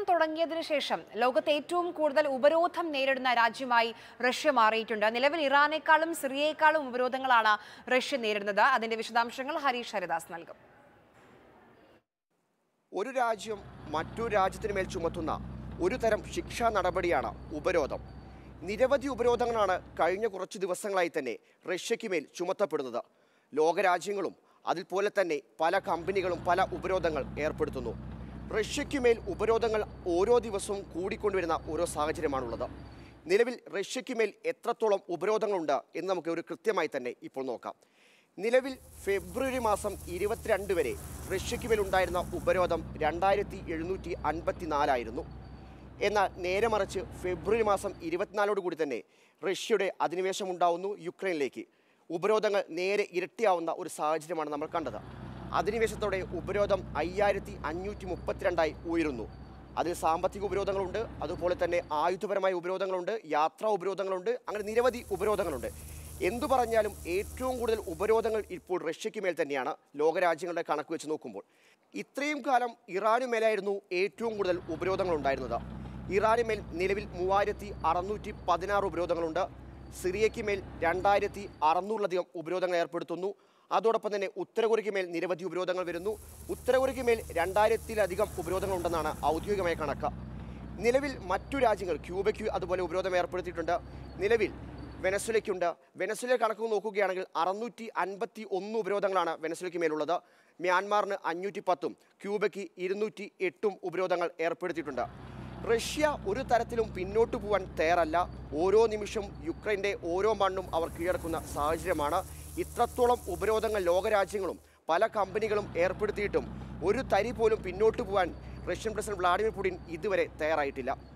തുടങ്ങിയതിനു ശേഷം ലോകത്ത് ഏറ്റവും കൂടുതൽ ഉപരോധം നേരിടുന്ന രാജ്യമായി റഷ്യ മാറിയിട്ടുണ്ട് നിലവിൽ ഇറാനേക്കാളും സിറിയയെക്കാളും ഉപരോധങ്ങളാണ് റഷ്യ നേരിടുന്നത് അതിന്റെ വിശദാംശങ്ങൾ ഹരീഷ് ഹരിദാസ് നൽകും ഒരു രാജ്യം മറ്റൊരു രാജ്യത്തിന് മേൽ ചുമത്തുന്ന ഒരു തരം ശിക്ഷാ നടപടിയാണ് ഉപരോധം നിരവധി ഉപരോധങ്ങളാണ് കഴിഞ്ഞ കുറച്ച് ദിവസങ്ങളായി തന്നെ റഷ്യയ്ക്ക് മേൽ ചുമത്തപ്പെടുന്നത് ലോകരാജ്യങ്ങളും അതുപോലെ തന്നെ പല കമ്പനികളും പല ഉപരോധങ്ങൾ ഏർപ്പെടുത്തുന്നു റഷ്യയ്ക്ക് മേൽ ഉപരോധങ്ങൾ ഓരോ ദിവസവും കൂടിക്കൊണ്ടുവരുന്ന ഓരോ സാഹചര്യമാണുള്ളത് നിലവിൽ റഷ്യയ്ക്ക് മേൽ എത്രത്തോളം ഉപരോധങ്ങളുണ്ട് എന്ന് നമുക്ക് ഒരു കൃത്യമായി തന്നെ ഇപ്പോൾ നോക്കാം നിലവിൽ ഫെബ്രുവരി മാസം ഇരുപത്തിരണ്ട് വരെ റഷ്യയ്ക്ക് മേലുണ്ടായിരുന്ന ഉപരോധം രണ്ടായിരത്തി എഴുന്നൂറ്റി അൻപത്തിനാലായിരുന്നു എന്നാൽ നേരെ മറിച്ച് ഫെബ്രുവരി മാസം ഇരുപത്തിനാലോട് കൂടി തന്നെ റഷ്യയുടെ അധിനിവേശം ഉണ്ടാവുന്നു യുക്രൈനിലേക്ക് ഉപരോധങ്ങൾ നേരെ ഇരട്ടിയാവുന്ന ഒരു സാഹചര്യമാണ് നമ്മൾ കണ്ടത് അധിനിവേശത്തോടെ ഉപരോധം അയ്യായിരത്തി അഞ്ഞൂറ്റി മുപ്പത്തിരണ്ടായി ഉയരുന്നു അതിൽ സാമ്പത്തിക ഉപരോധങ്ങളുണ്ട് അതുപോലെ തന്നെ ആയുധപരമായ ഉപരോധങ്ങളുണ്ട് യാത്രാ ഉപരോധങ്ങളുണ്ട് അങ്ങനെ നിരവധി ഉപരോധങ്ങളുണ്ട് എന്തു പറഞ്ഞാലും ഏറ്റവും കൂടുതൽ ഉപരോധങ്ങൾ ഇപ്പോൾ റഷ്യയ്ക്ക് മേൽ തന്നെയാണ് ലോകരാജ്യങ്ങളുടെ കണക്ക് വെച്ച് നോക്കുമ്പോൾ ഇത്രയും കാലം ഇറാനു മേലായിരുന്നു ഏറ്റവും കൂടുതൽ ഉപരോധങ്ങൾ ഉണ്ടായിരുന്നത് ഇറാനു മേൽ നിലവിൽ മൂവായിരത്തി അറുന്നൂറ്റി പതിനാറ് ഉപരോധങ്ങളുണ്ട് സിറിയയ്ക്ക് മേൽ രണ്ടായിരത്തി അറുന്നൂറിലധികം ഉപരോധങ്ങൾ ഏർപ്പെടുത്തുന്നു അതോടൊപ്പം തന്നെ ഉത്തര കൊറിയയ്ക്ക് മേൽ നിരവധി ഉപരോധങ്ങൾ വരുന്നു ഉത്തര കൊറിയയ്ക്ക് മേൽ രണ്ടായിരത്തിലധികം ഉപരോധങ്ങളുണ്ടെന്നാണ് ഔദ്യോഗികമായ കണക്ക് നിലവിൽ മറ്റു രാജ്യങ്ങൾ ക്യൂബയ്ക്ക് അതുപോലെ ഉപരോധം ഏർപ്പെടുത്തിയിട്ടുണ്ട് നിലവിൽ വെനസ്വലയ്ക്കുണ്ട് വെനസ്വല കണക്ക് നോക്കുകയാണെങ്കിൽ അറുന്നൂറ്റി അൻപത്തി ഒന്ന് ഉപരോധങ്ങളാണ് വെനസ്വലയ്ക്ക് മേലുള്ളത് മ്യാൻമാറിന് അഞ്ഞൂറ്റി പത്തും ക്യൂബയ്ക്ക് ഇരുന്നൂറ്റി എട്ടും ഉപരോധങ്ങൾ ഏർപ്പെടുത്തിയിട്ടുണ്ട് റഷ്യ ഒരു തരത്തിലും പിന്നോട്ട് പോകാൻ തയ്യാറല്ല ഓരോ നിമിഷം യുക്രൈൻ്റെ ഓരോ മണ്ണും അവർ കീഴടക്കുന്ന സാഹചര്യമാണ് ഇത്രത്തോളം ഉപരോധങ്ങൾ ലോകരാജ്യങ്ങളും പല കമ്പനികളും ഏർപ്പെടുത്തിയിട്ടും ഒരു തരി പോലും പിന്നോട്ട് പോകാൻ റഷ്യൻ പ്രസിഡന്റ് വ്ളാഡിമിർ പുടിൻ ഇതുവരെ തയ്യാറായിട്ടില്ല